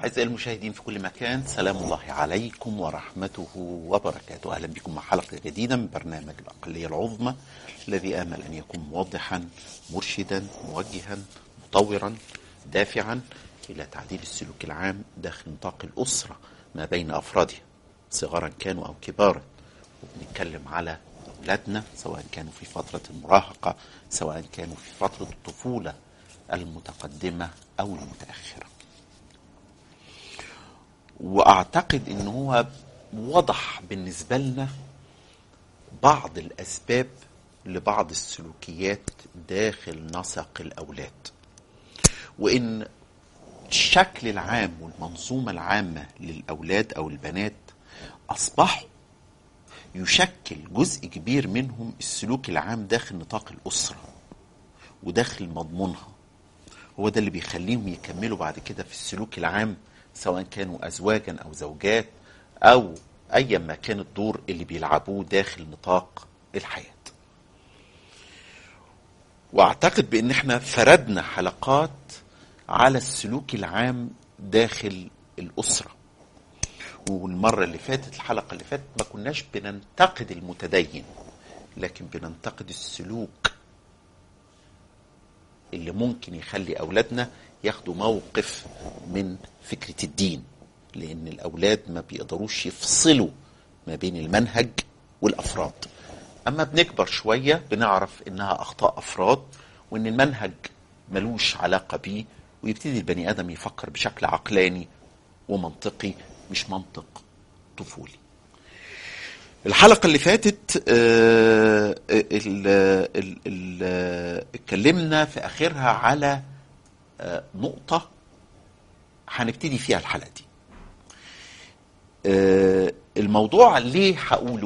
أعزائي المشاهدين في كل مكان سلام الله عليكم ورحمته وبركاته أهلا بكم مع حلقة جديدة من برنامج الأقلية العظمى الذي آمل أن يكون موضحا مرشدا موجها مطورا دافعا إلى تعديل السلوك العام داخل نطاق الأسرة ما بين أفرادها صغارا كانوا أو كبارا وبنتكلم على أولادنا سواء كانوا في فترة المراهقة سواء كانوا في فترة الطفولة المتقدمة أو المتأخرة واعتقد ان هو وضح بالنسبه لنا بعض الاسباب لبعض السلوكيات داخل نسق الاولاد وان الشكل العام والمنظومه العامه للاولاد او البنات اصبحوا يشكل جزء كبير منهم السلوك العام داخل نطاق الاسره وداخل مضمونها هو ده اللي بيخليهم يكملوا بعد كده في السلوك العام سواء كانوا ازواجا او زوجات او ايا ما كان الدور اللي بيلعبوه داخل نطاق الحياه. واعتقد بان احنا فردنا حلقات على السلوك العام داخل الاسره. والمره اللي فاتت الحلقه اللي فاتت ما كناش بننتقد المتدين لكن بننتقد السلوك اللي ممكن يخلي اولادنا ياخدوا موقف من فكره الدين لان الاولاد ما بيقدروش يفصلوا ما بين المنهج والافراد اما بنكبر شويه بنعرف انها اخطاء افراد وان المنهج ملوش علاقه بيه ويبتدي البني ادم يفكر بشكل عقلاني ومنطقي مش منطق طفولي الحلقه اللي فاتت آه، ال- ال- ال- اتكلمنا في اخرها على آه، نقطه هنبتدي فيها الحلقه دي آه، الموضوع ليه هقوله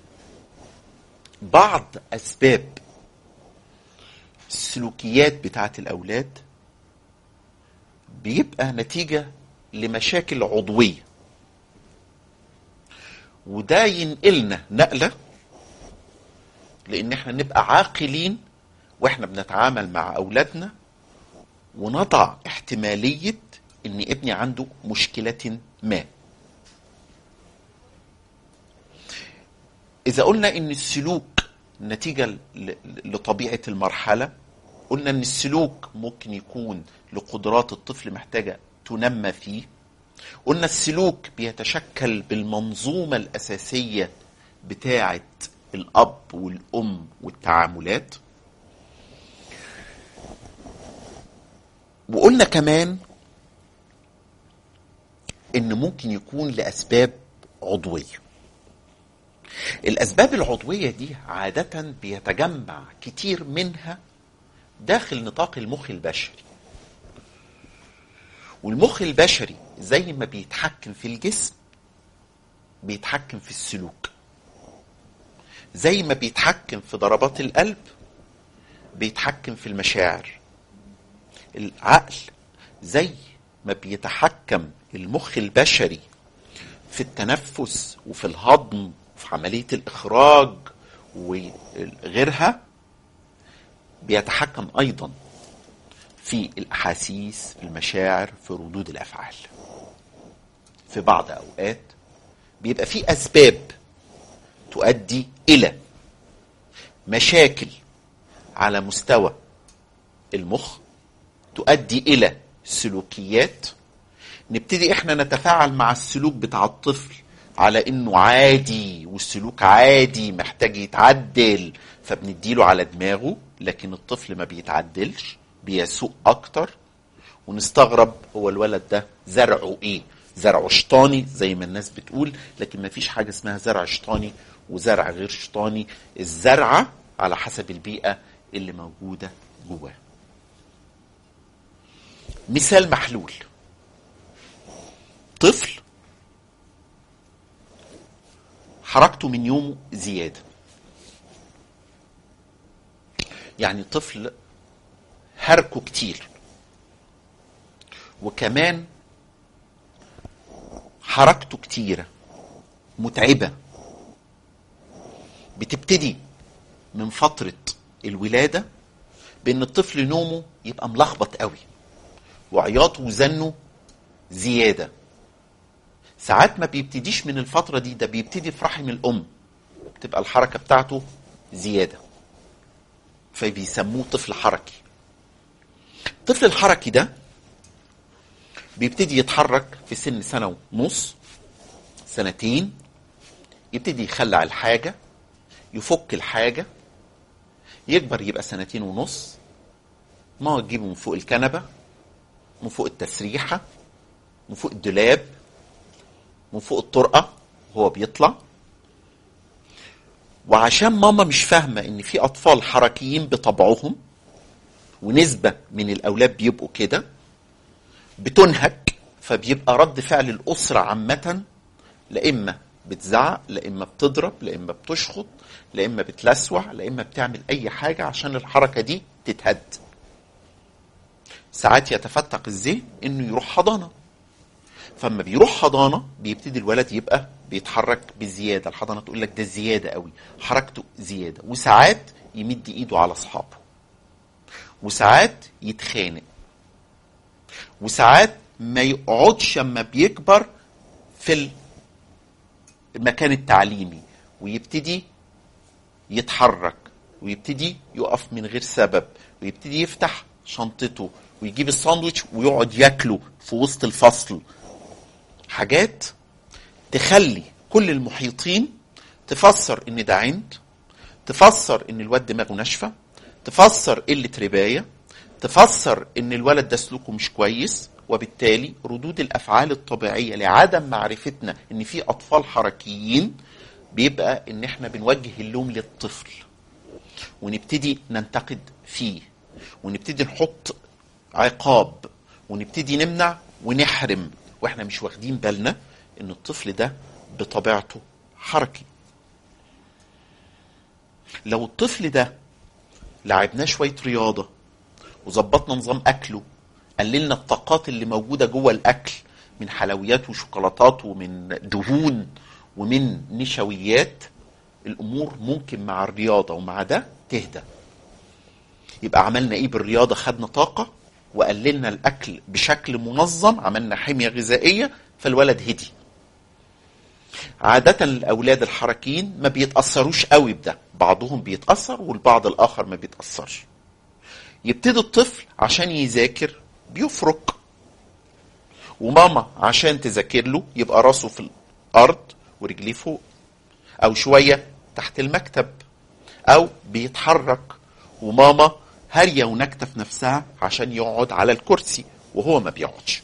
بعض اسباب السلوكيات بتاعت الاولاد بيبقى نتيجه لمشاكل عضويه وده ينقلنا نقله لان احنا نبقى عاقلين واحنا بنتعامل مع اولادنا ونضع احتماليه ان ابني عنده مشكله ما اذا قلنا ان السلوك نتيجه ل- ل- لطبيعه المرحله قلنا ان السلوك ممكن يكون لقدرات الطفل محتاجه تنمى فيه قلنا السلوك بيتشكل بالمنظومه الاساسيه بتاعه الاب والام والتعاملات وقلنا كمان ان ممكن يكون لاسباب عضويه الاسباب العضويه دي عاده بيتجمع كتير منها داخل نطاق المخ البشري والمخ البشري زي ما بيتحكم في الجسم بيتحكم في السلوك زي ما بيتحكم في ضربات القلب بيتحكم في المشاعر العقل زي ما بيتحكم المخ البشري في التنفس وفي الهضم وفي عملية الإخراج وغيرها بيتحكم أيضا في الأحاسيس في المشاعر في ردود الأفعال في بعض أوقات بيبقى في أسباب تؤدي إلى مشاكل على مستوى المخ تؤدي الى سلوكيات نبتدي احنا نتفاعل مع السلوك بتاع الطفل على انه عادي والسلوك عادي محتاج يتعدل فبنديله على دماغه لكن الطفل ما بيتعدلش بيسوء اكتر ونستغرب هو الولد ده زرعه ايه زرعه شيطاني زي ما الناس بتقول لكن ما فيش حاجه اسمها زرع شيطاني وزرع غير شيطاني الزرعه على حسب البيئه اللي موجوده جواه مثال محلول طفل حركته من يومه زيادة يعني طفل حركه كتير وكمان حركته كتيرة متعبة بتبتدي من فترة الولادة بان الطفل نومه يبقى ملخبط قوي وعياطه وزنه زياده ساعات ما بيبتديش من الفتره دي ده بيبتدي في رحم الام تبقى الحركه بتاعته زياده فبيسموه طفل حركي الطفل الحركي ده بيبتدي يتحرك في سن سنه ونص سنتين يبتدي يخلع الحاجه يفك الحاجه يكبر يبقى سنتين ونص ما تجيبه من فوق الكنبه من فوق التسريحه من فوق الدولاب من فوق الطرقه وهو بيطلع وعشان ماما مش فاهمه ان في اطفال حركيين بطبعهم ونسبه من الاولاد بيبقوا كده بتنهك فبيبقى رد فعل الاسره عامه لا اما بتزعق لا اما بتضرب لا اما بتشخط لا اما بتلسوع لا اما بتعمل اي حاجه عشان الحركه دي تتهد ساعات يتفتق الذهن انه يروح حضانه فلما بيروح حضانه بيبتدي الولد يبقى بيتحرك بزياده الحضانه تقول لك ده زياده قوي حركته زياده وساعات يمد ايده على اصحابه وساعات يتخانق وساعات ما يقعدش اما بيكبر في المكان التعليمي ويبتدي يتحرك ويبتدي يقف من غير سبب ويبتدي يفتح شنطته ويجيب الساندوتش ويقعد ياكله في وسط الفصل حاجات تخلي كل المحيطين تفسر ان ده عند تفسر ان الواد دماغه ناشفه تفسر قله ربايه تفسر ان الولد ده سلوكه مش كويس وبالتالي ردود الافعال الطبيعيه لعدم معرفتنا ان في اطفال حركيين بيبقى ان احنا بنوجه اللوم للطفل ونبتدي ننتقد فيه ونبتدي نحط عقاب ونبتدي نمنع ونحرم واحنا مش واخدين بالنا ان الطفل ده بطبيعته حركي لو الطفل ده لعبناه شويه رياضه وظبطنا نظام اكله قللنا الطاقات اللي موجوده جوه الاكل من حلويات وشوكولاتات ومن دهون ومن نشويات الامور ممكن مع الرياضه ومع ده تهدى يبقى عملنا ايه بالرياضه خدنا طاقه وقللنا الاكل بشكل منظم عملنا حميه غذائيه فالولد هدي عادة الأولاد الحركيين ما بيتأثروش قوي بده بعضهم بيتأثر والبعض الآخر ما بيتأثرش يبتدي الطفل عشان يذاكر بيفرك وماما عشان تذاكر له يبقى راسه في الأرض ورجليه فوق أو شوية تحت المكتب أو بيتحرك وماما هارية ونكتة في نفسها عشان يقعد على الكرسي وهو ما بيقعدش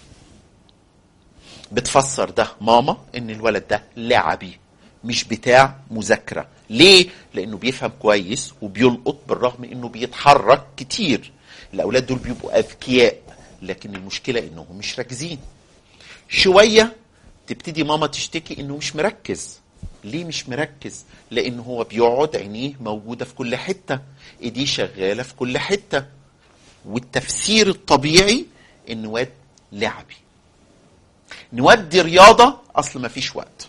بتفسر ده ماما ان الولد ده لعبي مش بتاع مذاكرة ليه؟ لانه بيفهم كويس وبيلقط بالرغم انه بيتحرك كتير الاولاد دول بيبقوا اذكياء لكن المشكلة انهم مش راكزين شوية تبتدي ماما تشتكي انه مش مركز ليه مش مركز لان هو بيقعد عينيه موجودة في كل حتة ايديه شغالة في كل حتة والتفسير الطبيعي ان واد لعبي نودي رياضة أصل ما فيش وقت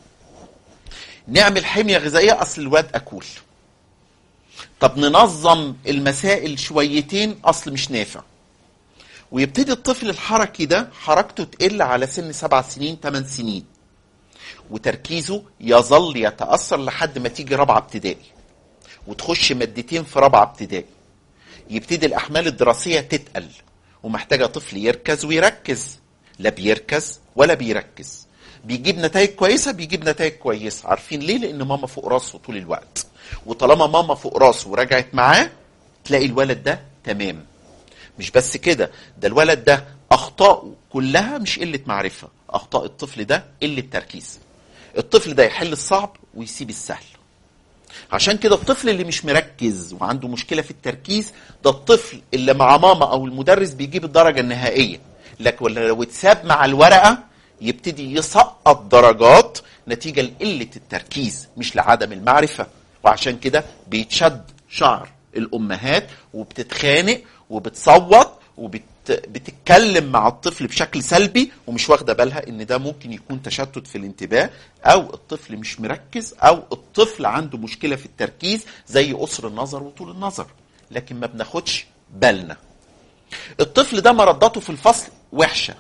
نعمل حمية غذائية أصل الواد أكول طب ننظم المسائل شويتين أصل مش نافع ويبتدي الطفل الحركي ده حركته تقل على سن سبع سنين ثمان سنين وتركيزه يظل يتأثر لحد ما تيجي رابعة ابتدائي وتخش مادتين في رابعة ابتدائي يبتدي الأحمال الدراسية تتقل ومحتاجة طفل يركز ويركز لا بيركز ولا بيركز بيجيب نتائج كويسة بيجيب نتائج كويسة عارفين ليه لأن ماما فوق راسه طول الوقت وطالما ماما فوق راسه ورجعت معاه تلاقي الولد ده تمام مش بس كده ده الولد ده أخطاؤه كلها مش قلة معرفة أخطاء الطفل ده قلة تركيز الطفل ده يحل الصعب ويسيب السهل عشان كده الطفل اللي مش مركز وعنده مشكلة في التركيز ده الطفل اللي مع ماما أو المدرس بيجيب الدرجة النهائية لكن لو اتساب مع الورقه يبتدي يسقط درجات نتيجه لقله التركيز مش لعدم المعرفه وعشان كده بيتشد شعر الامهات وبتتخانق وبتصوت وبتتكلم مع الطفل بشكل سلبي ومش واخده بالها ان ده ممكن يكون تشتت في الانتباه او الطفل مش مركز او الطفل عنده مشكله في التركيز زي قصر النظر وطول النظر لكن ما بناخدش بالنا الطفل ده مرداته في الفصل وحشه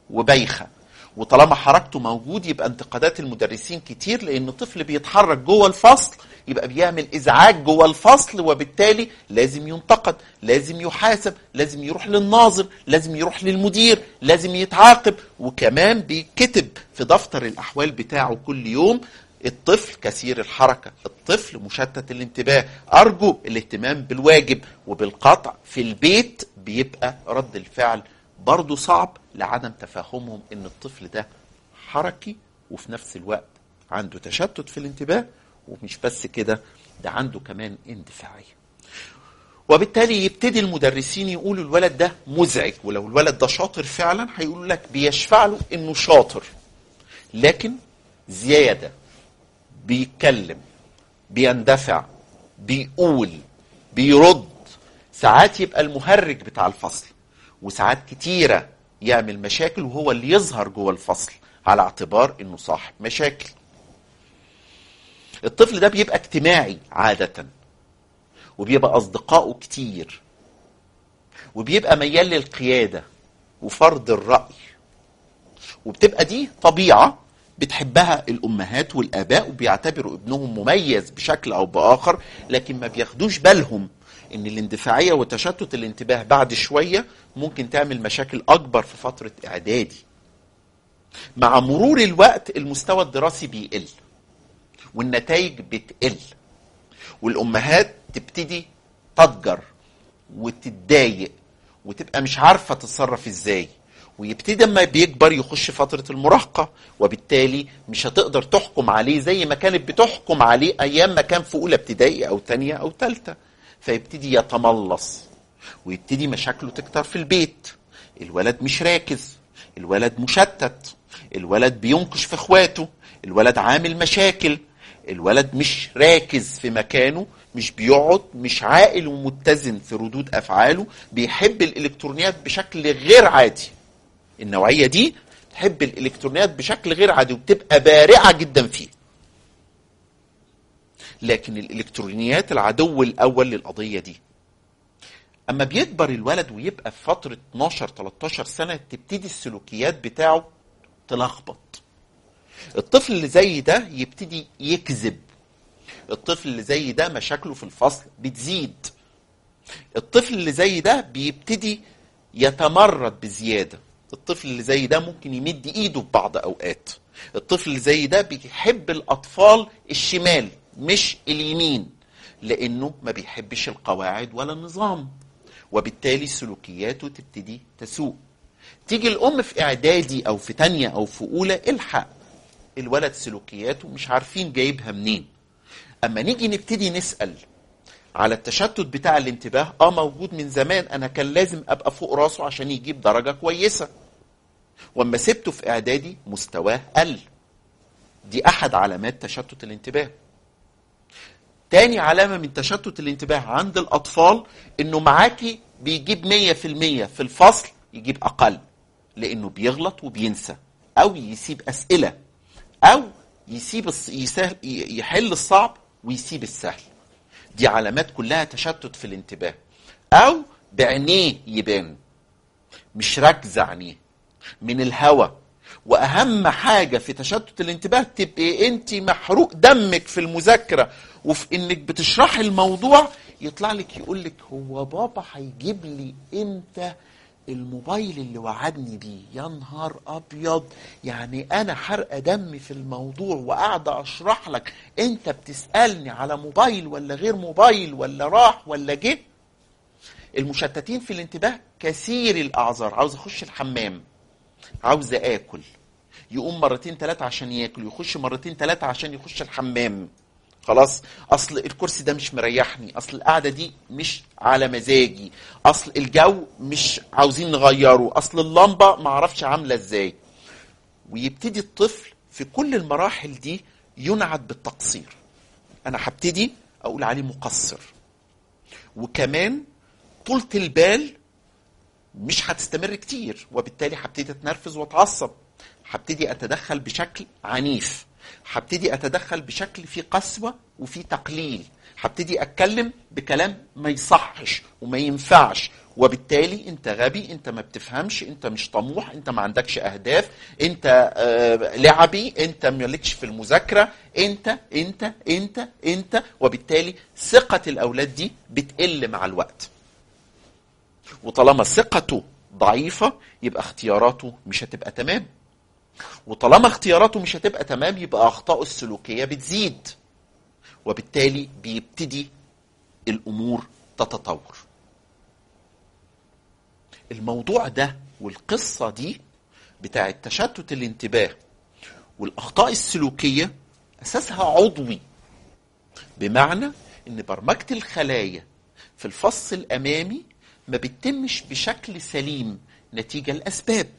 وبايخه وطالما حركته موجود يبقى انتقادات المدرسين كتير لان طفل بيتحرك جوه الفصل يبقى بيعمل ازعاج جوه الفصل وبالتالي لازم ينتقد لازم يحاسب لازم يروح للناظر لازم يروح للمدير لازم يتعاقب وكمان بيكتب في دفتر الاحوال بتاعه كل يوم الطفل كثير الحركة الطفل مشتت الانتباه أرجو الاهتمام بالواجب وبالقطع في البيت بيبقى رد الفعل برضه صعب لعدم تفهمهم ان الطفل ده حركي وفي نفس الوقت عنده تشتت في الانتباه ومش بس كده ده عنده كمان اندفاعية وبالتالي يبتدي المدرسين يقولوا الولد ده مزعج ولو الولد ده شاطر فعلا هيقولوا لك بيشفع له انه شاطر لكن زيادة بيتكلم بيندفع بيقول بيرد ساعات يبقى المهرج بتاع الفصل وساعات كتيرة يعمل مشاكل وهو اللي يظهر جوه الفصل على اعتبار انه صاحب مشاكل الطفل ده بيبقى اجتماعي عادة وبيبقى أصدقائه كتير وبيبقى ميال للقيادة وفرض الرأي وبتبقى دي طبيعة بتحبها الأمهات والآباء وبيعتبروا ابنهم مميز بشكل أو بآخر لكن ما بياخدوش بالهم ان الاندفاعيه وتشتت الانتباه بعد شويه ممكن تعمل مشاكل اكبر في فتره اعدادي مع مرور الوقت المستوى الدراسي بيقل والنتائج بتقل والامهات تبتدي تضجر وتتضايق وتبقى مش عارفه تتصرف ازاي ويبتدي اما بيكبر يخش فتره المراهقه وبالتالي مش هتقدر تحكم عليه زي ما كانت بتحكم عليه ايام ما كان في اولى ابتدائي او تانية او تالتة فيبتدي يتملص ويبتدي مشاكله تكتر في البيت الولد مش راكز الولد مشتت الولد بينكش في اخواته الولد عامل مشاكل الولد مش راكز في مكانه مش بيقعد مش عاقل ومتزن في ردود افعاله بيحب الالكترونيات بشكل غير عادي النوعيه دي تحب الالكترونيات بشكل غير عادي وبتبقى بارعه جدا فيه لكن الالكترونيات العدو الاول للقضيه دي اما بيكبر الولد ويبقى في فتره 12 13 سنه تبتدي السلوكيات بتاعه تلخبط الطفل اللي زي ده يبتدي يكذب الطفل اللي زي ده مشاكله في الفصل بتزيد الطفل اللي زي ده بيبتدي يتمرد بزياده الطفل اللي زي ده ممكن يمد ايده في بعض اوقات الطفل اللي زي ده بيحب الاطفال الشمال مش اليمين لانه ما بيحبش القواعد ولا النظام وبالتالي سلوكياته تبتدي تسوء تيجي الام في اعدادي او في تانية او في اولى الحق الولد سلوكياته مش عارفين جايبها منين اما نيجي نبتدي نسال على التشتت بتاع الانتباه اه موجود من زمان انا كان لازم ابقى فوق راسه عشان يجيب درجه كويسه واما سبته في اعدادي مستواه قل دي احد علامات تشتت الانتباه تاني علامة من تشتت الانتباه عند الأطفال إنه معاكي بيجيب 100% في الفصل يجيب أقل لأنه بيغلط وبينسى أو يسيب أسئلة أو يسيب الص... يسهل... يحل الصعب ويسيب السهل دي علامات كلها تشتت في الانتباه أو بعينيه يبان مش راكزة عينيه من الهوى واهم حاجه في تشتت الانتباه تبقي انت محروق دمك في المذاكره وفي انك بتشرحي الموضوع يطلع لك يقول لك هو بابا هيجيب لي امتى الموبايل اللي وعدني بيه يا نهار ابيض يعني انا حرقه دمي في الموضوع وقاعده اشرح لك انت بتسالني على موبايل ولا غير موبايل ولا راح ولا جه المشتتين في الانتباه كثير الاعذار عاوز اخش الحمام عاوز اكل يقوم مرتين ثلاثة عشان ياكل يخش مرتين ثلاثة عشان يخش الحمام خلاص اصل الكرسي ده مش مريحني اصل القعده دي مش على مزاجي اصل الجو مش عاوزين نغيره اصل اللمبه ما اعرفش عامله ازاي ويبتدي الطفل في كل المراحل دي ينعت بالتقصير انا هبتدي اقول عليه مقصر وكمان طولة البال مش هتستمر كتير وبالتالي هبتدي اتنرفز واتعصب هبتدي اتدخل بشكل عنيف هبتدي اتدخل بشكل فيه قسوه وفيه تقليل هبتدي اتكلم بكلام ما يصحش وما ينفعش وبالتالي انت غبي انت ما بتفهمش انت مش طموح انت ما عندكش اهداف انت آه، لعبي انت مالكش في المذاكره انت انت انت انت وبالتالي ثقه الاولاد دي بتقل مع الوقت وطالما ثقته ضعيفه يبقى اختياراته مش هتبقى تمام وطالما اختياراته مش هتبقى تمام يبقى اخطائه السلوكيه بتزيد وبالتالي بيبتدي الامور تتطور الموضوع ده والقصه دي بتاعه تشتت الانتباه والاخطاء السلوكيه اساسها عضوي بمعنى ان برمجه الخلايا في الفص الامامي ما بتتمش بشكل سليم نتيجه لاسباب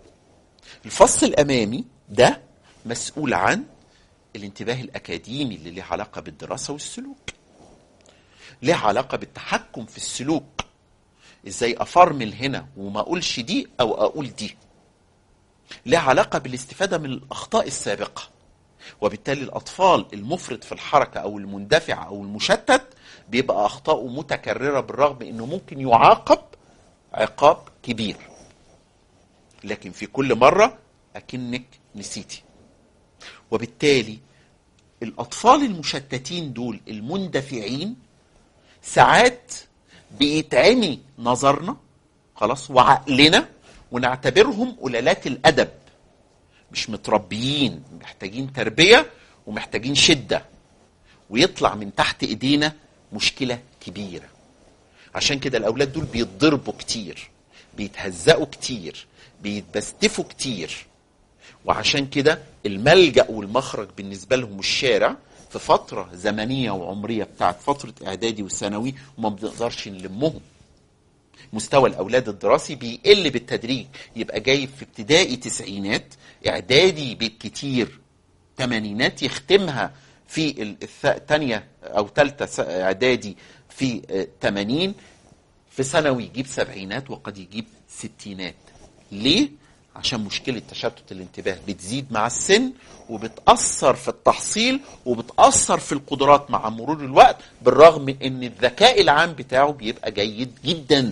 الفص الامامي ده مسؤول عن الانتباه الاكاديمي اللي له علاقه بالدراسه والسلوك له علاقه بالتحكم في السلوك ازاي افرمل هنا وما اقولش دي او اقول دي له علاقه بالاستفاده من الاخطاء السابقه وبالتالي الاطفال المفرط في الحركه او المندفع او المشتت بيبقى اخطائه متكرره بالرغم انه ممكن يعاقب عقاب كبير لكن في كل مره اكنك نسيتي وبالتالي الاطفال المشتتين دول المندفعين ساعات بيتعمي نظرنا خلاص وعقلنا ونعتبرهم قلالات الادب مش متربيين محتاجين تربيه ومحتاجين شده ويطلع من تحت ايدينا مشكله كبيره عشان كده الاولاد دول بيتضربوا كتير بيتهزقوا كتير بيتبستفوا كتير وعشان كده الملجا والمخرج بالنسبه لهم الشارع في فتره زمنيه وعمريه بتاعت فتره اعدادي وثانوي وما بنقدرش نلمهم مستوى الاولاد الدراسي بيقل بالتدريج يبقى جايب في ابتدائي تسعينات اعدادي بالكتير تمانينات يختمها في الثانيه او ثالثه اعدادي في آه، 80 في ثانوي يجيب سبعينات وقد يجيب ستينات ليه عشان مشكلة تشتت الانتباه بتزيد مع السن وبتأثر في التحصيل وبتأثر في القدرات مع مرور الوقت بالرغم من ان الذكاء العام بتاعه بيبقى جيد جدا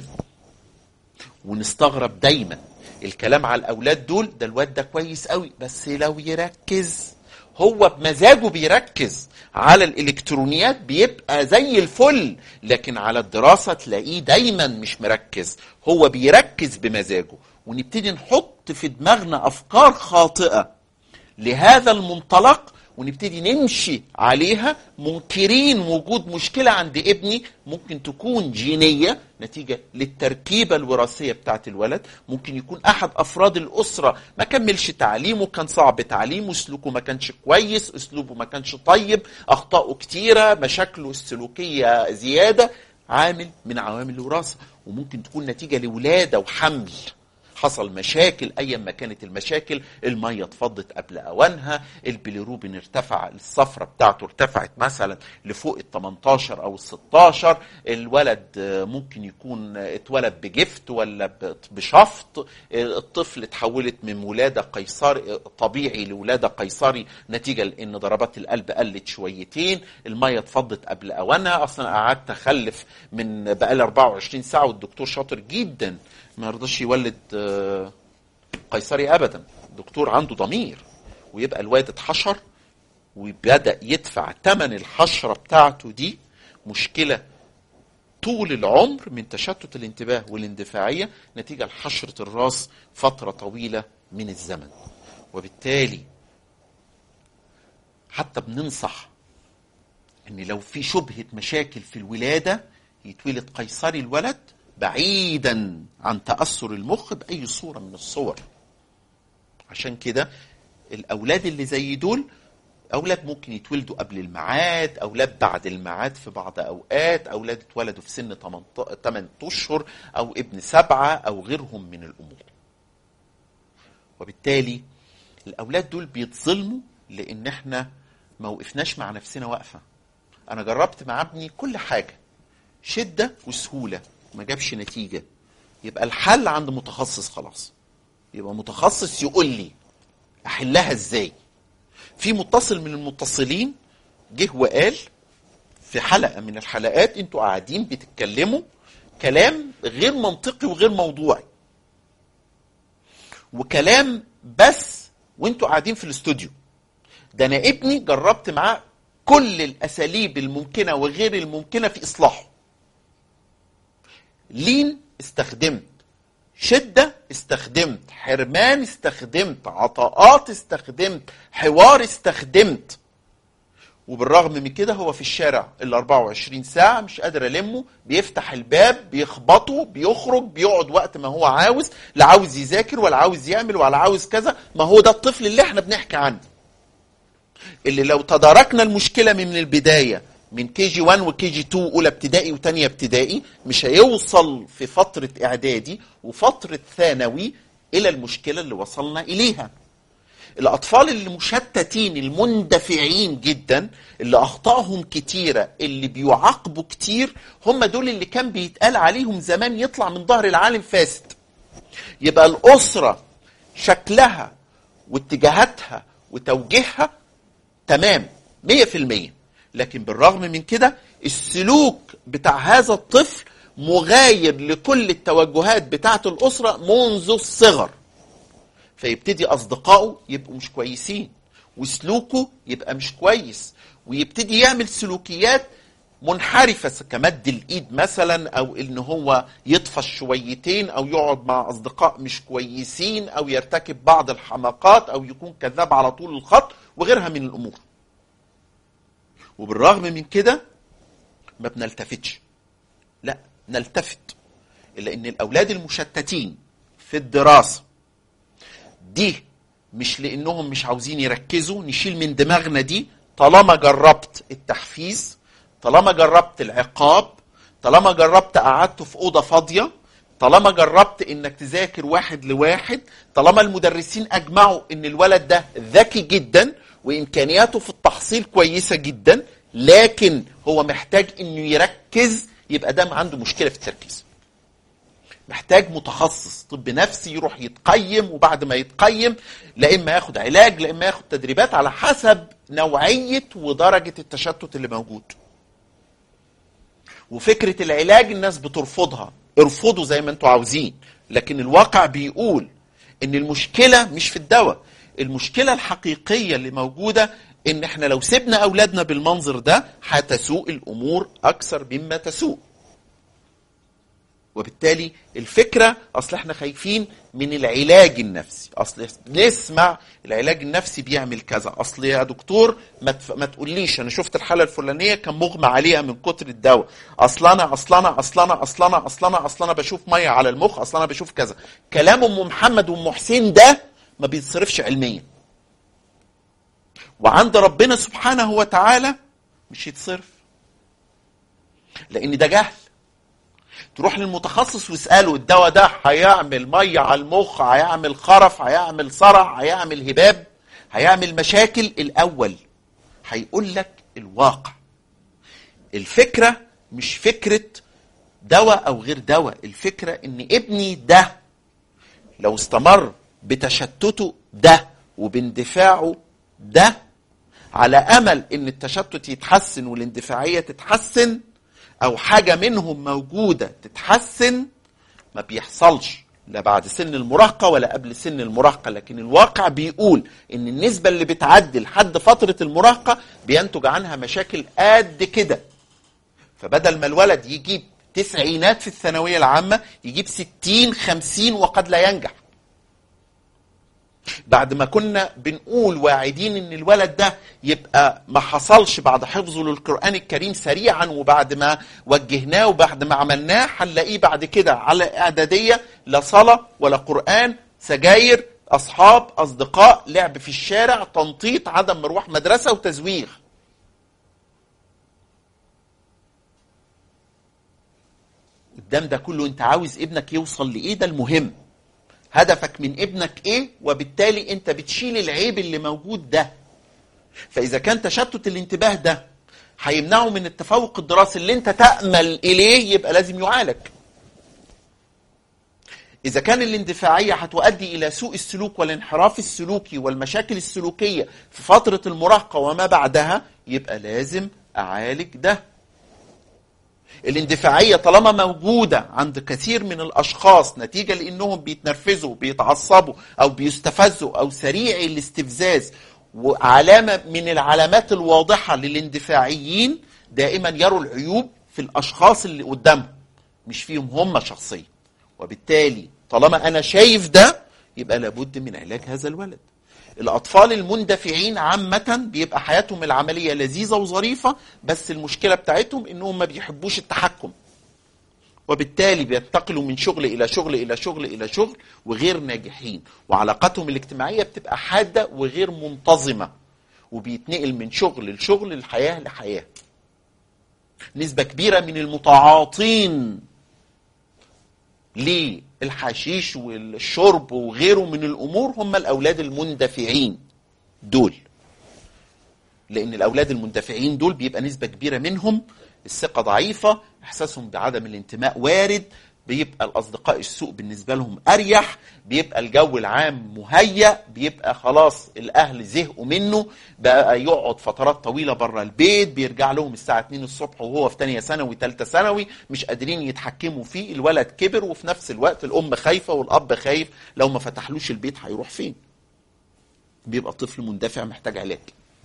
ونستغرب دايما الكلام على الاولاد دول ده الواد ده كويس قوي بس لو يركز هو بمزاجه بيركز على الالكترونيات بيبقى زي الفل لكن على الدراسه تلاقيه دايما مش مركز هو بيركز بمزاجه ونبتدي نحط في دماغنا افكار خاطئه لهذا المنطلق ونبتدي نمشي عليها منكرين وجود مشكله عند ابني ممكن تكون جينيه نتيجه للتركيبه الوراثيه بتاعت الولد ممكن يكون احد افراد الاسره ما كملش تعليمه كان صعب تعليمه سلوكه ما كانش كويس اسلوبه ما كانش طيب اخطائه كتيره مشاكله السلوكيه زياده عامل من عوامل الوراثه وممكن تكون نتيجه لولاده وحمل حصل مشاكل ايا ما كانت المشاكل الميه اتفضت قبل اوانها البيليروبين ارتفع الصفرة بتاعته ارتفعت مثلا لفوق ال 18 او ال 16 الولد ممكن يكون اتولد بجفت ولا بشفط الطفل اتحولت من ولاده قيصري طبيعي لولاده قيصري نتيجه لان ضربات القلب قلت شويتين الميه اتفضت قبل اوانها اصلا قعدت اخلف من بقالي 24 ساعه والدكتور شاطر جدا ما يرضاش يولد آه، قيصري ابدا دكتور عنده ضمير ويبقى الواد اتحشر وبدا يدفع ثمن الحشره بتاعته دي مشكله طول العمر من تشتت الانتباه والاندفاعيه نتيجه لحشره الراس فتره طويله من الزمن وبالتالي حتى بننصح ان لو في شبهه مشاكل في الولاده يتولد قيصري الولد بعيدا عن تاثر المخ باي صوره من الصور عشان كده الاولاد اللي زي دول اولاد ممكن يتولدوا قبل الميعاد اولاد بعد الميعاد في بعض اوقات اولاد اتولدوا في سن 8 اشهر او ابن سبعه او غيرهم من الامور وبالتالي الاولاد دول بيتظلموا لان احنا ما وقفناش مع نفسنا واقفه انا جربت مع ابني كل حاجه شده وسهوله ما جابش نتيجه يبقى الحل عند متخصص خلاص يبقى متخصص يقول لي احلها ازاي في متصل من المتصلين جه وقال في حلقه من الحلقات انتوا قاعدين بتتكلموا كلام غير منطقي وغير موضوعي وكلام بس وانتوا قاعدين في الاستوديو ده انا ابني جربت معاه كل الاساليب الممكنه وغير الممكنه في اصلاحه لين استخدمت شده استخدمت حرمان استخدمت عطاءات استخدمت حوار استخدمت وبالرغم من كده هو في الشارع ال 24 ساعة مش قادر ألمه بيفتح الباب بيخبطه بيخرج بيقعد وقت ما هو عاوز لا عاوز يذاكر ولا عاوز يعمل ولا عاوز كذا ما هو ده الطفل اللي احنا بنحكي عنه اللي لو تداركنا المشكلة من البداية من كي جي 1 وكي جي 2 اولى ابتدائي وثانيه ابتدائي مش هيوصل في فتره اعدادي وفتره ثانوي الى المشكله اللي وصلنا اليها الاطفال اللي مشتتين المندفعين جدا اللي اخطائهم كتيره اللي بيعاقبوا كتير هم دول اللي كان بيتقال عليهم زمان يطلع من ظهر العالم فاسد يبقى الاسره شكلها واتجاهاتها وتوجيهها تمام 100% لكن بالرغم من كده السلوك بتاع هذا الطفل مغاير لكل التوجهات بتاعه الاسره منذ الصغر فيبتدي اصدقائه يبقوا مش كويسين وسلوكه يبقى مش كويس ويبتدي يعمل سلوكيات منحرفة كمد الإيد مثلا أو إن هو يطفش شويتين أو يقعد مع أصدقاء مش كويسين أو يرتكب بعض الحماقات أو يكون كذاب على طول الخط وغيرها من الأمور وبالرغم من كده ما بنلتفتش لا نلتفت إلا إن الأولاد المشتتين في الدراسة دي مش لانهم مش عاوزين يركزوا نشيل من دماغنا دي طالما جربت التحفيز طالما جربت العقاب طالما جربت قعدته في اوضه فاضيه طالما جربت انك تذاكر واحد لواحد طالما المدرسين اجمعوا ان الولد ده ذكي جدا وامكانياته في التحصيل كويسه جدا لكن هو محتاج انه يركز يبقى ده عنده مشكله في التركيز محتاج متخصص طب نفسي يروح يتقيم وبعد ما يتقيم لا اما ياخد علاج لا اما ياخد تدريبات على حسب نوعيه ودرجه التشتت اللي موجود وفكره العلاج الناس بترفضها ارفضوا زي ما انتوا عاوزين لكن الواقع بيقول ان المشكله مش في الدواء المشكله الحقيقيه اللي موجوده ان احنا لو سيبنا اولادنا بالمنظر ده هتسوء الامور اكثر مما تسوء وبالتالي الفكرة أصل احنا خايفين من العلاج النفسي أصل نسمع العلاج النفسي بيعمل كذا أصل يا دكتور ما, تف... ما تقوليش أنا شفت الحالة الفلانية كان مغمى عليها من كتر الدواء أصل أنا أصل أنا أصل أنا أصل أنا أصل أنا أصل أنا بشوف مية على المخ أصل أنا بشوف كذا كلام أم محمد وأم حسين ده ما بيتصرفش علميا وعند ربنا سبحانه وتعالى مش يتصرف لأن ده جهل تروح للمتخصص واساله الدواء ده هيعمل ميه على المخ هيعمل خرف هيعمل صرع هيعمل هباب هيعمل مشاكل الاول هيقول لك الواقع الفكره مش فكره دواء او غير دواء الفكره ان ابني ده لو استمر بتشتته ده وباندفاعه ده على امل ان التشتت يتحسن والاندفاعيه تتحسن او حاجه منهم موجوده تتحسن ما بيحصلش لا بعد سن المراهقه ولا قبل سن المراهقه لكن الواقع بيقول ان النسبه اللي بتعدي لحد فتره المراهقه بينتج عنها مشاكل قد كده فبدل ما الولد يجيب تسعينات في الثانويه العامه يجيب ستين خمسين وقد لا ينجح بعد ما كنا بنقول واعدين ان الولد ده يبقى ما حصلش بعد حفظه للقران الكريم سريعا وبعد ما وجهناه وبعد ما عملناه هنلاقيه بعد كده على اعداديه لا صلاه ولا قران سجاير اصحاب اصدقاء لعب في الشارع تنطيط عدم مروح مدرسه وتزويغ قدام ده كله انت عاوز ابنك يوصل لايه ده المهم هدفك من ابنك ايه وبالتالي انت بتشيل العيب اللي موجود ده فاذا كان تشتت الانتباه ده هيمنعه من التفوق الدراسي اللي انت تامل اليه يبقى لازم يعالج اذا كان الاندفاعيه هتؤدي الى سوء السلوك والانحراف السلوكي والمشاكل السلوكيه في فتره المراهقه وما بعدها يبقى لازم اعالج ده الاندفاعية طالما موجودة عند كثير من الأشخاص نتيجة لأنهم بيتنرفزوا بيتعصبوا أو بيستفزوا أو سريع الاستفزاز وعلامة من العلامات الواضحة للاندفاعيين دائما يروا العيوب في الأشخاص اللي قدامهم مش فيهم هم شخصيا وبالتالي طالما أنا شايف ده يبقى لابد من علاج هذا الولد الأطفال المندفعين عامة بيبقى حياتهم العملية لذيذة وظريفة بس المشكلة بتاعتهم إنهم ما بيحبوش التحكم وبالتالي بينتقلوا من شغل إلى شغل إلى شغل إلى شغل وغير ناجحين وعلاقاتهم الاجتماعية بتبقى حادة وغير منتظمة وبيتنقل من شغل لشغل الحياة لحياة نسبة كبيرة من المتعاطين للحشيش والشرب وغيره من الامور هم الاولاد المندفعين دول لان الاولاد المندفعين دول بيبقى نسبه كبيره منهم الثقه ضعيفه احساسهم بعدم الانتماء وارد بيبقى الاصدقاء السوء بالنسبه لهم اريح بيبقى الجو العام مهيأ بيبقى خلاص الاهل زهقوا منه بقى يقعد فترات طويله بره البيت بيرجع لهم الساعه 2 الصبح وهو في ثانيه ثانوي ثالثه ثانوي مش قادرين يتحكموا فيه الولد كبر وفي نفس الوقت الام خايفه والاب خايف لو ما فتحلوش البيت هيروح فين بيبقى طفل مندفع محتاج علاج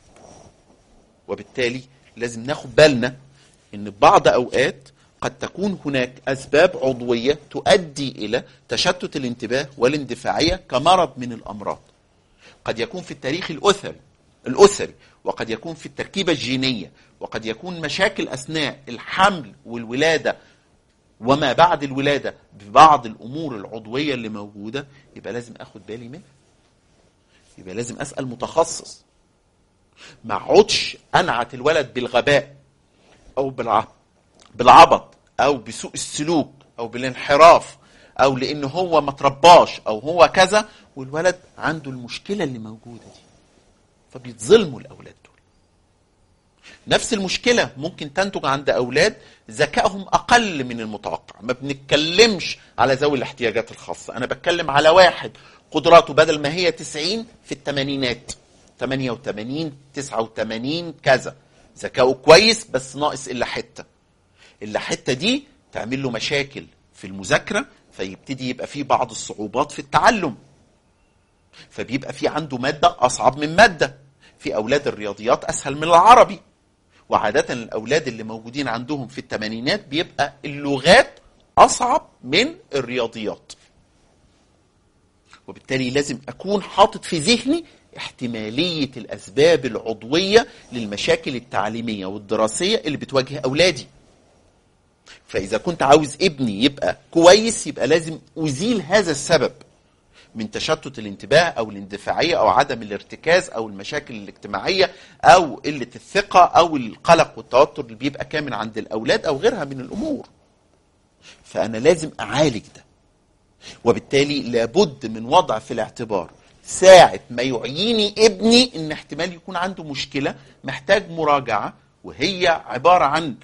وبالتالي لازم ناخد بالنا ان بعض اوقات قد تكون هناك اسباب عضويه تؤدي الى تشتت الانتباه والاندفاعيه كمرض من الامراض. قد يكون في التاريخ الاسري الاسري وقد يكون في التركيبه الجينيه وقد يكون مشاكل اثناء الحمل والولاده وما بعد الولاده ببعض الامور العضويه اللي موجوده يبقى لازم اخد بالي منها. يبقى لازم اسال متخصص. ما اقعدش انعت الولد بالغباء او بالعقل بالعبط او بسوء السلوك او بالانحراف او لان هو ما ترباش او هو كذا والولد عنده المشكله اللي موجوده دي فبيتظلموا الاولاد دول نفس المشكله ممكن تنتج عند اولاد ذكائهم اقل من المتوقع ما بنتكلمش على ذوي الاحتياجات الخاصه انا بتكلم على واحد قدراته بدل ما هي 90 في الثمانينات 88 89 كذا ذكاؤه كويس بس ناقص الا حته الحته دي تعمل له مشاكل في المذاكره فيبتدي يبقى فيه بعض الصعوبات في التعلم فبيبقى في عنده ماده اصعب من ماده في اولاد الرياضيات اسهل من العربي وعاده الاولاد اللي موجودين عندهم في الثمانينات بيبقى اللغات اصعب من الرياضيات وبالتالي لازم اكون حاطط في ذهني احتماليه الاسباب العضويه للمشاكل التعليميه والدراسيه اللي بتواجه اولادي فإذا كنت عاوز ابني يبقى كويس يبقى لازم أزيل هذا السبب من تشتت الانتباه أو الاندفاعية أو عدم الارتكاز أو المشاكل الاجتماعية أو قلة الثقة أو القلق والتوتر اللي بيبقى كامن عند الأولاد أو غيرها من الأمور فأنا لازم أعالج ده وبالتالي لابد من وضع في الاعتبار ساعة ما يعيني ابني ان احتمال يكون عنده مشكلة محتاج مراجعة وهي عبارة عن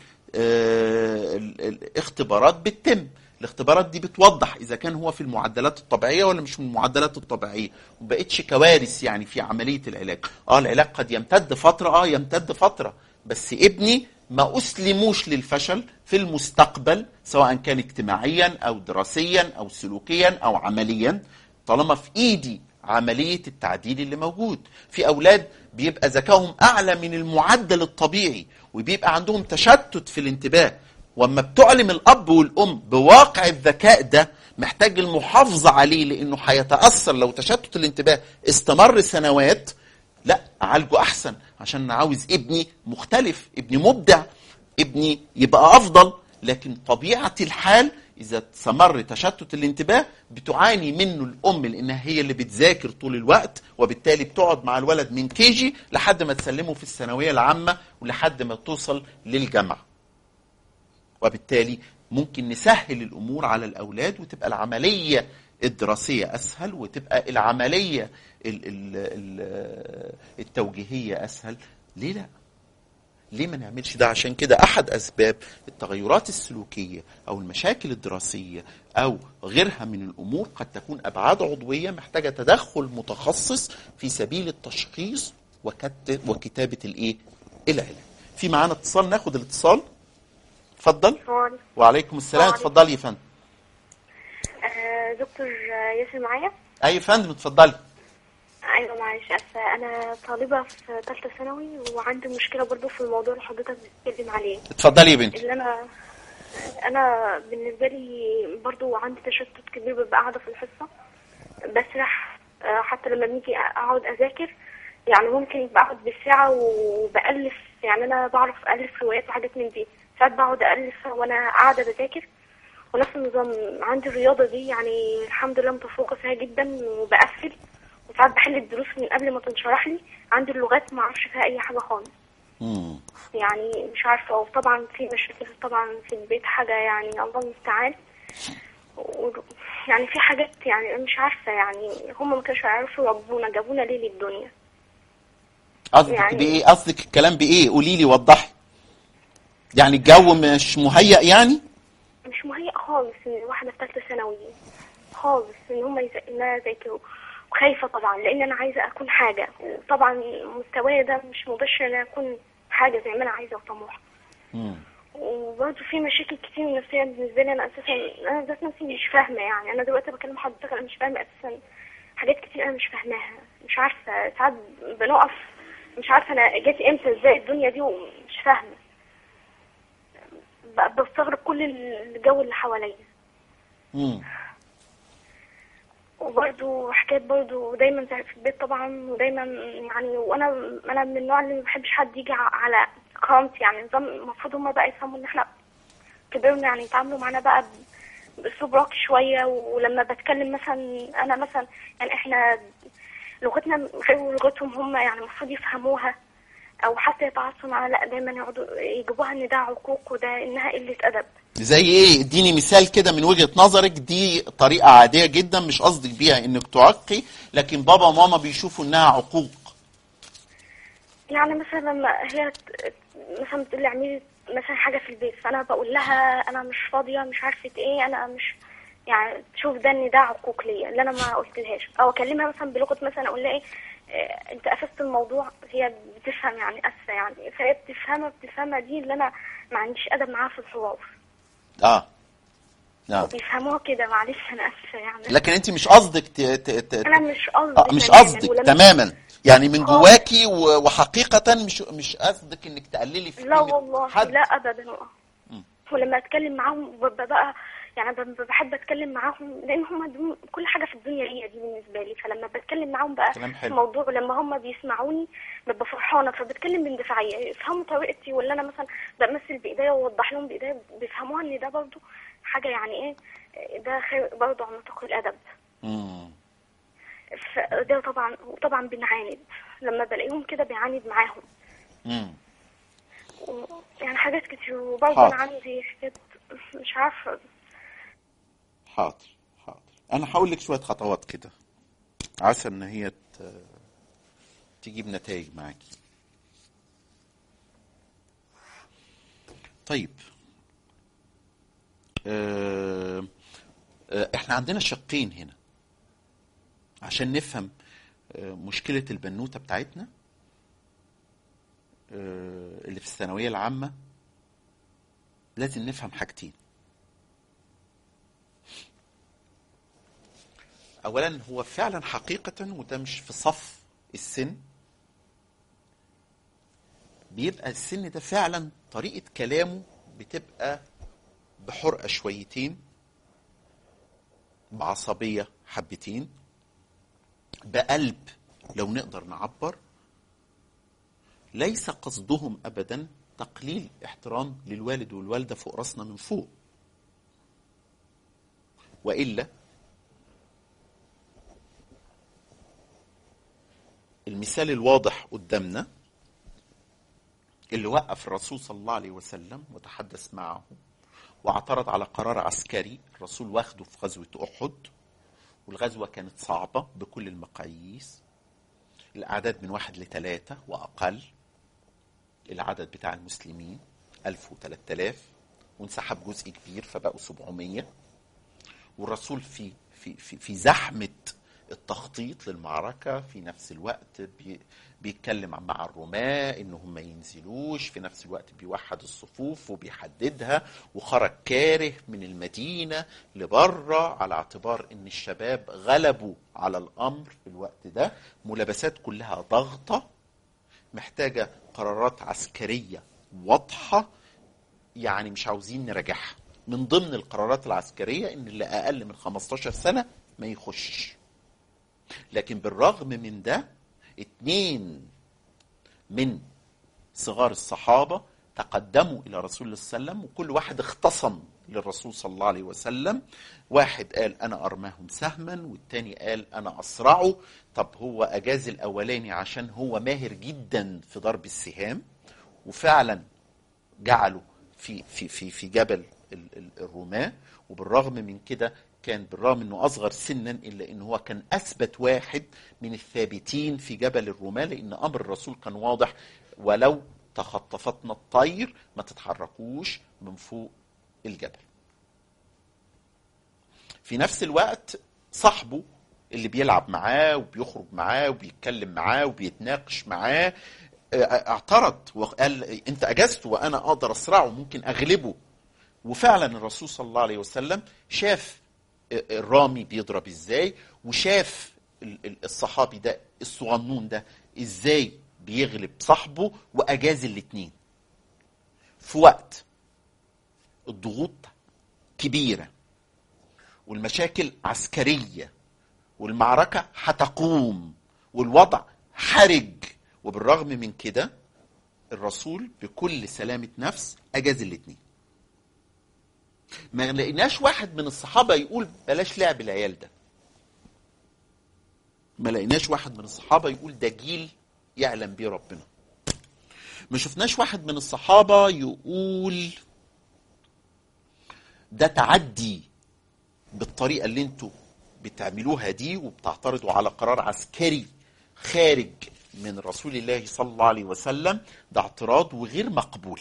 الاختبارات بتتم الاختبارات دي بتوضح اذا كان هو في المعدلات الطبيعيه ولا مش من المعدلات الطبيعيه وما بقتش كوارث يعني في عمليه العلاج اه العلاج قد يمتد فتره اه يمتد فتره بس ابني ما اسلموش للفشل في المستقبل سواء كان اجتماعيا او دراسيا او سلوكيا او عمليا طالما في ايدي عمليه التعديل اللي موجود في اولاد بيبقى ذكائهم اعلى من المعدل الطبيعي وبيبقى عندهم تشتت في الانتباه واما بتعلم الاب والام بواقع الذكاء ده محتاج المحافظه عليه لانه هيتاثر لو تشتت الانتباه استمر سنوات لا اعالجه احسن عشان انا عاوز ابني مختلف ابني مبدع ابني يبقى افضل لكن طبيعه الحال اذا استمر تشتت الانتباه بتعاني منه الام لانها هي اللي بتذاكر طول الوقت وبالتالي بتقعد مع الولد من كيجي لحد ما تسلمه في الثانويه العامه ولحد ما توصل للجامعه وبالتالي ممكن نسهل الامور على الاولاد وتبقى العمليه الدراسيه اسهل وتبقى العمليه التوجيهيه اسهل ليه لا ليه ما نعملش ده عشان كده احد اسباب التغيرات السلوكيه او المشاكل الدراسيه او غيرها من الامور قد تكون ابعاد عضويه محتاجه تدخل متخصص في سبيل التشخيص وكتابه الايه العلاج في معانا اتصال ناخد الاتصال اتفضل السلام عليكم وعليكم السلام السلام عليكم. اتفضلي يا فندم آه، دكتور آه، ياسر معايا اي يا فندم اتفضلي ايوه معلش اسفه انا طالبه في ثالثه ثانوي وعندي مشكله برضو في الموضوع اللي حضرتك بتتكلم عليه اتفضلي يا بنتي اللي انا انا بالنسبه لي برضو عندي تشتت كبير ببقى قاعده في الحصه بسرح آه، حتى لما بنيجي اقعد اذاكر يعني ممكن بقعد بالساعه وبالف يعني انا بعرف الف روايات وحاجات من دي ساعات بقعد الف وانا قاعده بذاكر ونفس النظام عندي الرياضه دي يعني الحمد لله متفوقه فيها جدا وبقفل وساعات بحل الدروس من قبل ما تنشرح لي عندي اللغات ما اعرفش فيها اي حاجه خالص مم. يعني مش عارفة وطبعا في مشاكل طبعا في البيت حاجة يعني الله المستعان و- يعني في حاجات يعني أنا مش عارفة يعني هم ما كانوش يعرفوا يربونا جابونا ليه للدنيا قصدك يعني- بايه قصدك الكلام بايه قولي لي وضحي يعني الجو مش مهيأ يعني مش مهيأ خالص إن واحدة في تالتة ثانوي خالص إن هم يزقنا يذاكروا وخايفة طبعا لأن أنا عايزة أكون حاجة وطبعا مستواي ده مش مبشر إن أنا أكون حاجة زي ما أنا عايزة وطموحة مم. وبرضه في مشاكل كتير نفسية بالنسبة لي أنا أساسا أنا ذات نفسي مش فاهمة يعني أنا دلوقتي بكلم حضرتك أنا مش فاهمة أساسا حاجات كتير أنا مش فاهماها مش عارفة ساعات بنقف مش عارفة أنا جاتي إمتى إزاي الدنيا دي ومش فاهمة ب- بستغرب كل الجو اللي حواليا مم. وبرضه حكاية برضه دايما زعل في البيت طبعا ودايما يعني وانا انا من النوع اللي ما بحبش حد يجي ع- على كرامتي يعني نظام المفروض هما بقى يفهموا ان احنا كبرنا يعني يتعاملوا معانا بقى ب- باسلوب راقي شويه ولما بتكلم مثلا انا مثلا يعني احنا لغتنا غير لغتهم هم يعني المفروض يفهموها او حتى يتعصوا معانا لا دايما يقعدوا يجيبوها ان ده عقوق وده انها قله ادب زي ايه اديني مثال كده من وجهة نظرك دي طريقة عادية جدا مش قصدك بيها انك تعقي لكن بابا وماما بيشوفوا انها عقوق يعني مثلا لما هي ت- مثلا بتقول لي اعملي مثلا حاجه في البيت فانا بقول لها انا مش فاضيه مش عارفه ايه انا مش يعني تشوف ده ان ده عقوق ليا اللي انا ما قلتلهاش او اكلمها مثلا بلغه مثلا اقول لها ايه آه، انت قفزت الموضوع هي بتفهم يعني اسفه يعني فهي بتفهمها بتفهمها دي اللي انا ما عنديش ادب معاها في الحوار اه نعم بيفهموها كده معلش انا اسفه يعني لكن انت مش قصدك ت... ت... ت... انا مش آه قصدي مش تماماً، قصدك ولما- تماما يعني من خالص. جواكي و... وحقيقة مش مش قصدك انك تقللي في لا قيمة والله حد لا ابدا مم. ولما اتكلم معاهم ببقى بقى يعني ب- بحب اتكلم معاهم لان هم دول كل حاجه في الدنيا هي دي بالنسبه لي فلما بتكلم معاهم بقى كلام في حلو. موضوع لما هم بيسمعوني ببقى فرحانه فبتكلم باندفاعيه يفهموا طريقتي ولا انا مثلا بمثل بايديا واوضح لهم بايديا بيفهموها ان ده برضو حاجه يعني ايه ده خير برضو عن نطاق الادب مم. فده طبعا وطبعا بنعاند لما بلاقيهم كده بيعاند معاهم مم. و- يعني حاجات كتير وبرضه حاضر. انا عندي حاجات مش عارفه حاضر حاضر انا هقول لك شويه خطوات كده عسى ان هي ت... تجيب نتائج معاكي طيب آه... آه... احنا عندنا شقين هنا عشان نفهم آه... مشكله البنوته بتاعتنا آه... اللي في الثانويه العامه لازم نفهم حاجتين اولا هو فعلا حقيقه وده مش في صف السن بيبقى السن ده فعلا طريقه كلامه بتبقى بحرقه شويتين بعصبيه حبتين بقلب لو نقدر نعبر ليس قصدهم ابدا تقليل احترام للوالد والوالده فوق راسنا من فوق والا المثال الواضح قدامنا اللي وقف الرسول صلى الله عليه وسلم وتحدث معه واعترض على قرار عسكري الرسول واخده في غزوة أحد والغزوة كانت صعبة بكل المقاييس الأعداد من واحد لثلاثة وأقل العدد بتاع المسلمين ألف وثلاثة آلاف وانسحب جزء كبير فبقوا سبعمية والرسول في في في, في زحمة التخطيط للمعركة في نفس الوقت بي بيتكلم مع الرماة انهم ما ينزلوش في نفس الوقت بيوحد الصفوف وبيحددها وخرج كاره من المدينة لبره على اعتبار ان الشباب غلبوا على الامر في الوقت ده ملابسات كلها ضغطة محتاجة قرارات عسكرية واضحة يعني مش عاوزين نراجعها من ضمن القرارات العسكرية ان اللي اقل من 15 سنة ما يخشش لكن بالرغم من ده اتنين من صغار الصحابة تقدموا إلى رسول الله صلى الله عليه وسلم وكل واحد اختصم للرسول صلى الله عليه وسلم واحد قال أنا أرماهم سهما والتاني قال أنا أسرعه طب هو أجاز الأولاني عشان هو ماهر جدا في ضرب السهام وفعلا جعله في في في في جبل ال- ال- الرماة وبالرغم من كده كان بالرغم انه اصغر سنا الا ان هو كان اثبت واحد من الثابتين في جبل الرماة لان امر الرسول كان واضح ولو تخطفتنا الطير ما تتحركوش من فوق الجبل في نفس الوقت صاحبه اللي بيلعب معاه وبيخرج معاه وبيتكلم معاه وبيتناقش معاه اه، اعترض وقال انت اجزت وانا اقدر اسرعه ممكن اغلبه وفعلا الرسول صلى الله عليه وسلم شاف الرامي بيضرب ازاي وشاف ال- ال- الصحابي ده الصغنون ده ازاي بيغلب صاحبه واجاز الاتنين في وقت الضغوط كبيره والمشاكل عسكريه والمعركه هتقوم والوضع حرج وبالرغم من كده الرسول بكل سلامه نفس اجاز الاتنين ما لقيناش واحد من الصحابه يقول بلاش لعب العيال ده ما لقيناش واحد من الصحابه يقول ده جيل يعلم بيه ربنا ما شفناش واحد من الصحابه يقول ده تعدي بالطريقه اللي انتوا بتعملوها دي وبتعترضوا على قرار عسكري خارج من رسول الله صلى الله عليه وسلم ده اعتراض وغير مقبول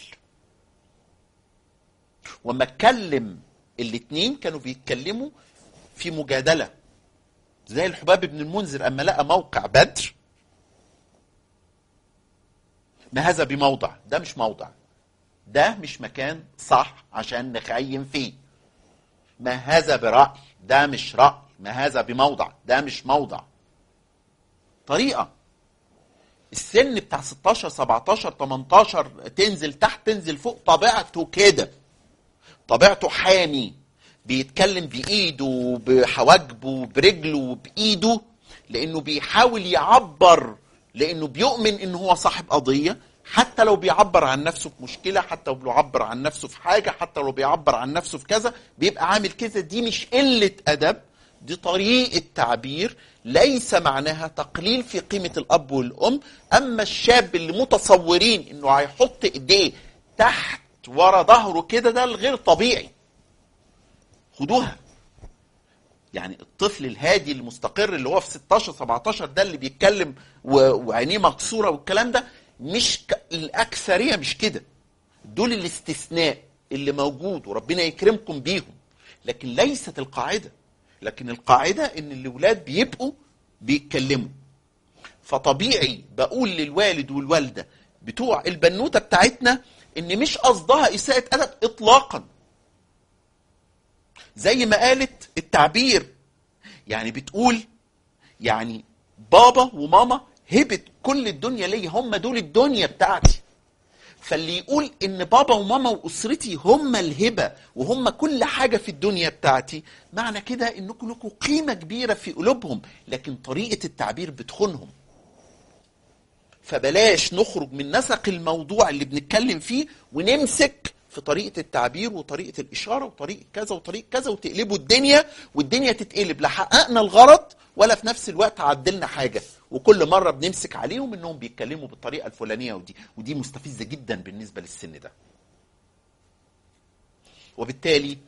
وما اتكلم الاتنين كانوا بيتكلموا في مجادله زي الحباب بن المنذر اما لقى موقع بدر ما هذا بموضع ده مش موضع ده مش مكان صح عشان نخيم فيه ما هذا برأي ده مش رأي ما هذا بموضع ده مش موضع طريقة السن بتاع 16 17 18 تنزل تحت تنزل فوق طبيعته كده طبيعته حامي بيتكلم بايده بحواجبه برجله بايده لانه بيحاول يعبر لانه بيؤمن ان هو صاحب قضيه حتى لو بيعبر عن نفسه في مشكله حتى لو بيعبر عن نفسه في حاجه حتى لو بيعبر عن نفسه في كذا بيبقى عامل كذا دي مش قله ادب دي طريقه تعبير ليس معناها تقليل في قيمه الاب والام اما الشاب اللي متصورين انه هيحط ايديه تحت ورا ظهره كده ده الغير طبيعي خدوها يعني الطفل الهادي المستقر اللي هو في 16 17 ده اللي بيتكلم و- وعينيه مكسوره والكلام ده مش ك... الاكثريه مش كده دول الاستثناء اللي موجود وربنا يكرمكم بيهم لكن ليست القاعده لكن القاعده ان الاولاد بيبقوا بيتكلموا فطبيعي بقول للوالد والوالده بتوع البنوته بتاعتنا ان مش قصدها اساءه ادب اطلاقا زي ما قالت التعبير يعني بتقول يعني بابا وماما هبت كل الدنيا ليا هم دول الدنيا بتاعتي فاللي يقول ان بابا وماما واسرتي هم الهبه وهم كل حاجه في الدنيا بتاعتي معنى كده انكم لكم قيمه كبيره في قلوبهم لكن طريقه التعبير بتخونهم فبلاش نخرج من نسق الموضوع اللي بنتكلم فيه ونمسك في طريقه التعبير وطريقه الاشاره وطريقه كذا وطريقه كذا وتقلبوا الدنيا والدنيا تتقلب لا حققنا الغرض ولا في نفس الوقت عدلنا حاجه وكل مره بنمسك عليهم انهم بيتكلموا بالطريقه الفلانيه ودي ودي مستفزه جدا بالنسبه للسن ده وبالتالي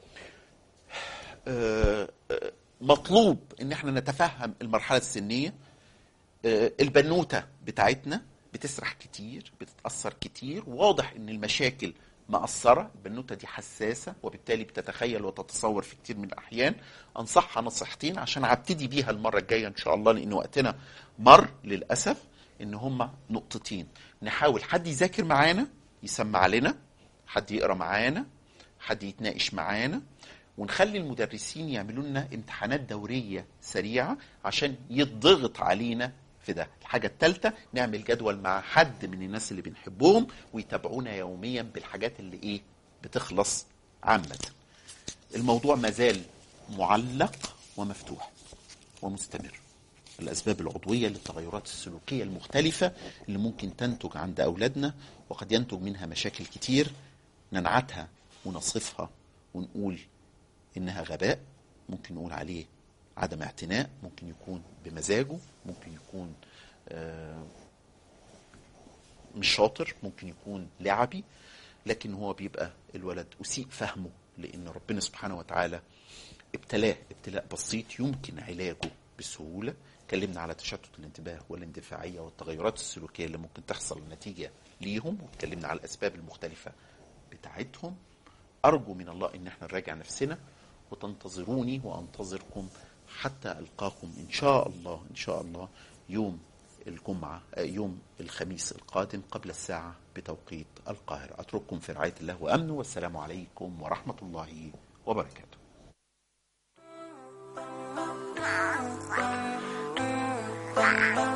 آه، آه، مطلوب ان احنا نتفهم المرحله السنيه آه، البنوته بتاعتنا بتسرح كتير بتتاثر كتير واضح ان المشاكل مقصرة البنوتة دي حساسة وبالتالي بتتخيل وتتصور في كتير من الأحيان أنصحها نصيحتين عشان هبتدي بيها المرة الجاية إن شاء الله لأن وقتنا مر للأسف إن هما نقطتين نحاول حد يذاكر معانا يسمع لنا حد يقرا معانا حد يتناقش معانا ونخلي المدرسين يعملوا لنا امتحانات دورية سريعة عشان يضغط علينا في ده الحاجة الثالثة نعمل جدول مع حد من الناس اللي بنحبهم ويتابعونا يوميا بالحاجات اللي ايه بتخلص عامة الموضوع مازال معلق ومفتوح ومستمر الأسباب العضوية للتغيرات السلوكية المختلفة اللي ممكن تنتج عند أولادنا وقد ينتج منها مشاكل كتير ننعتها ونصفها ونقول إنها غباء ممكن نقول عليه عدم اعتناء ممكن يكون بمزاجه ممكن يكون آه، مش شاطر ممكن يكون لعبي لكن هو بيبقى الولد أسيء فهمه لأن ربنا سبحانه وتعالى ابتلاه ابتلاء بسيط يمكن علاجه بسهولة اتكلمنا على تشتت الانتباه والاندفاعية والتغيرات السلوكية اللي ممكن تحصل نتيجة ليهم واتكلمنا على الأسباب المختلفة بتاعتهم أرجو من الله إن احنا نراجع نفسنا وتنتظروني وأنتظركم حتى ألقاكم إن شاء الله إن شاء الله يوم الجمعة آه، يوم الخميس القادم قبل الساعة بتوقيت القاهرة أترككم في رعاية الله وأمنه والسلام عليكم ورحمة الله وبركاته Wow.